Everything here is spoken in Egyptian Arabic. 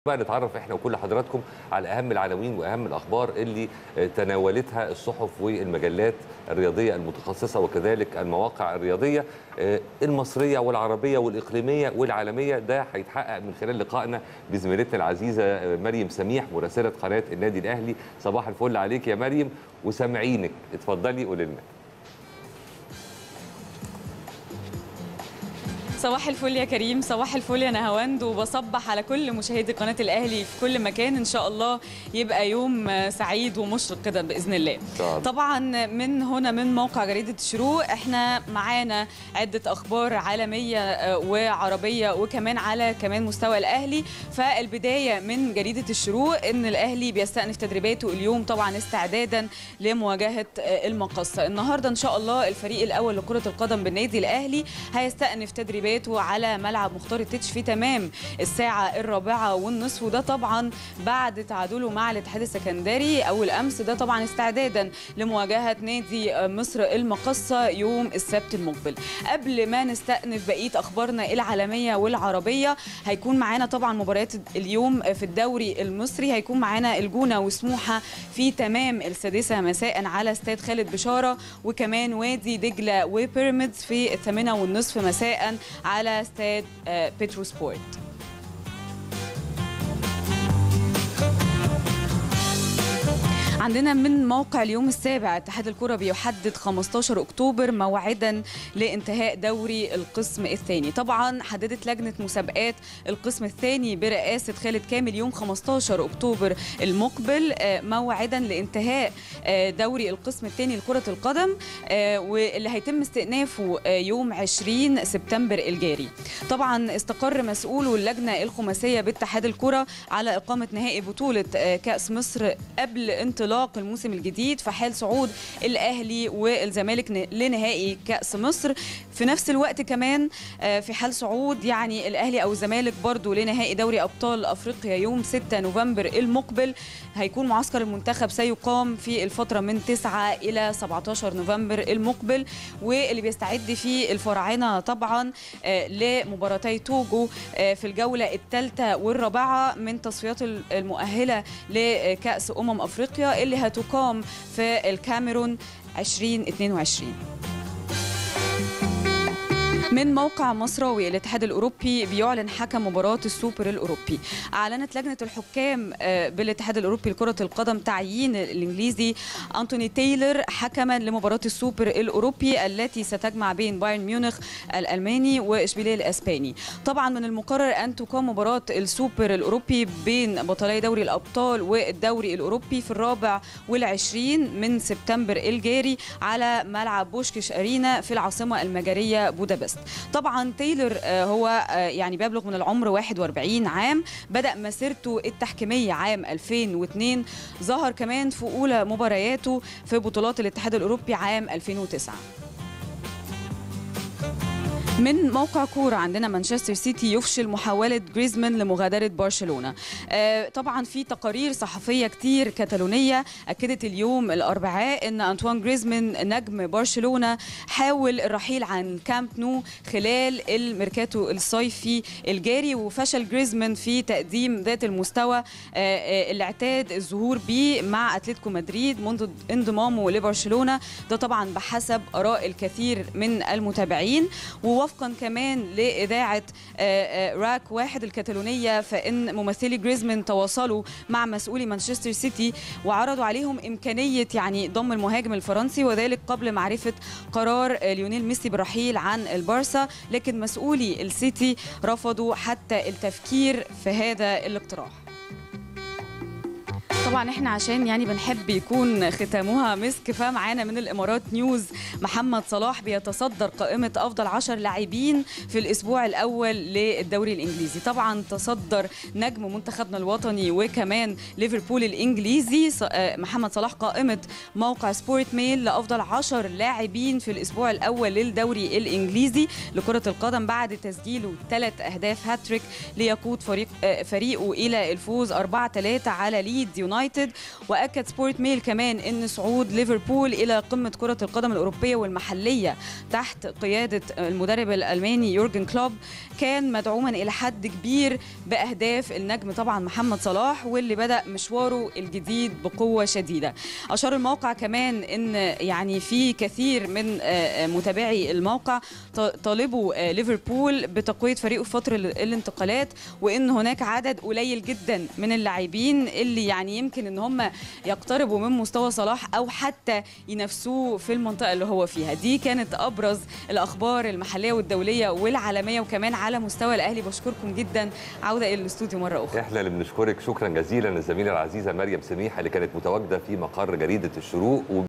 بقى نتعرف احنا وكل حضراتكم على اهم العناوين واهم الاخبار اللي تناولتها الصحف والمجلات الرياضيه المتخصصه وكذلك المواقع الرياضيه المصريه والعربيه والاقليميه والعالميه ده هيتحقق من خلال لقائنا بزميلتنا العزيزه مريم سميح مراسله قناه النادي الاهلي صباح الفل عليك يا مريم وسامعينك اتفضلي قولي لنا صباح الفل يا كريم صباح الفل يا نهاوند وبصبح على كل مشاهدي قناه الاهلي في كل مكان ان شاء الله يبقى يوم سعيد ومشرق كده باذن الله طبعا. طبعا من هنا من موقع جريده الشروق احنا معانا عده اخبار عالميه وعربيه وكمان على كمان مستوى الاهلي فالبدايه من جريده الشروق ان الاهلي بيستأنف تدريباته اليوم طبعا استعدادا لمواجهه المقصه النهارده ان شاء الله الفريق الاول لكره القدم بالنادي الاهلي هيستأنف تدريباته على ملعب مختار التتش في تمام الساعه الرابعه والنصف وده طبعا بعد تعادله مع الاتحاد السكندري اول امس ده طبعا استعدادا لمواجهه نادي مصر المقصه يوم السبت المقبل قبل ما نستأنف بقيه اخبارنا العالميه والعربيه هيكون معانا طبعا مباريات اليوم في الدوري المصري هيكون معانا الجونه وسموحه في تمام السادسه مساء على استاد خالد بشاره وكمان وادي دجله وبيراميدز في الثامنه والنصف مساء على استاد بيترو سبورت عندنا من موقع اليوم السابع اتحاد الكره بيحدد 15 اكتوبر موعدا لانتهاء دوري القسم الثاني طبعا حددت لجنه مسابقات القسم الثاني برئاسه خالد كامل يوم 15 اكتوبر المقبل موعدا لانتهاء دوري القسم الثاني لكره القدم واللي هيتم استئنافه يوم 20 سبتمبر الجاري طبعا استقر مسؤول اللجنه الخماسيه باتحاد الكره على اقامه نهائي بطوله كاس مصر قبل انطلاق انطلاق الموسم الجديد في حال صعود الاهلي والزمالك لنهائي كاس مصر في نفس الوقت كمان في حال صعود يعني الاهلي او الزمالك برضو لنهائي دوري ابطال افريقيا يوم 6 نوفمبر المقبل هيكون معسكر المنتخب سيقام في الفتره من 9 الى 17 نوفمبر المقبل واللي بيستعد فيه الفراعنه طبعا لمباراتي توجو في الجوله الثالثه والرابعه من تصفيات المؤهله لكاس امم افريقيا اللي هتقام في الكاميرون 2022 من موقع مصراوي الاتحاد الاوروبي بيعلن حكم مباراه السوبر الاوروبي اعلنت لجنه الحكام بالاتحاد الاوروبي لكره القدم تعيين الانجليزي انتوني تايلر حكما لمباراه السوبر الاوروبي التي ستجمع بين بايرن ميونخ الالماني واشبيليه الاسباني طبعا من المقرر ان تقام مباراه السوبر الاوروبي بين بطلي دوري الابطال والدوري الاوروبي في الرابع والعشرين من سبتمبر الجاري على ملعب بوشكش ارينا في العاصمه المجريه بودابست طبعا تايلر هو يعني بيبلغ من العمر 41 عام بدأ مسيرته التحكيمية عام 2002 ظهر كمان في أولى مبارياته في بطولات الاتحاد الأوروبي عام 2009 من موقع كورة عندنا مانشستر سيتي يفشل محاولة جريزمان لمغادرة برشلونة آه طبعا في تقارير صحفية كتير كتالونية أكدت اليوم الأربعاء أن أنطوان جريزمان نجم برشلونة حاول الرحيل عن كامب نو خلال الميركاتو الصيفي الجاري وفشل جريزمان في تقديم ذات المستوى آه آه اللي اعتاد الظهور به مع أتلتيكو مدريد منذ انضمامه لبرشلونة ده طبعا بحسب آراء الكثير من المتابعين ووفق وفقا كمان لاذاعه راك واحد الكتالونيه فان ممثلي جريزمان تواصلوا مع مسؤولي مانشستر سيتي وعرضوا عليهم امكانيه يعني ضم المهاجم الفرنسي وذلك قبل معرفه قرار ليونيل ميسي بالرحيل عن البارسا لكن مسؤولي السيتي رفضوا حتى التفكير في هذا الاقتراح طبعا احنا عشان يعني بنحب يكون ختامها مسك فمعانا من الامارات نيوز محمد صلاح بيتصدر قائمه افضل 10 لاعبين في الاسبوع الاول للدوري الانجليزي طبعا تصدر نجم منتخبنا الوطني وكمان ليفربول الانجليزي محمد صلاح قائمه موقع سبورت ميل لافضل 10 لاعبين في الاسبوع الاول للدوري الانجليزي لكره القدم بعد تسجيله ثلاث اهداف هاتريك ليقود فريق فريقه الى الفوز 4 3 على ليدز يونايتد واكد سبورت ميل كمان ان صعود ليفربول الى قمه كره القدم الاوروبيه والمحليه تحت قياده المدرب الالماني يورجن كلوب كان مدعوما الى حد كبير باهداف النجم طبعا محمد صلاح واللي بدا مشواره الجديد بقوه شديده اشار الموقع كمان ان يعني في كثير من متابعي الموقع طالبوا ليفربول بتقويه فريقه في فتره الانتقالات وان هناك عدد قليل جدا من اللاعبين اللي يعني يمكن ان هم يقتربوا من مستوى صلاح او حتى ينافسوه في المنطقه اللي هو فيها دي كانت ابرز الاخبار المحليه والدوليه والعالميه وكمان على مستوى الاهلي بشكركم جدا عوده الى الاستوديو مره اخرى احنا اللي بنشكرك شكرا جزيلا الزميله العزيزه مريم سميحه اللي كانت متواجده في مقر جريده الشروق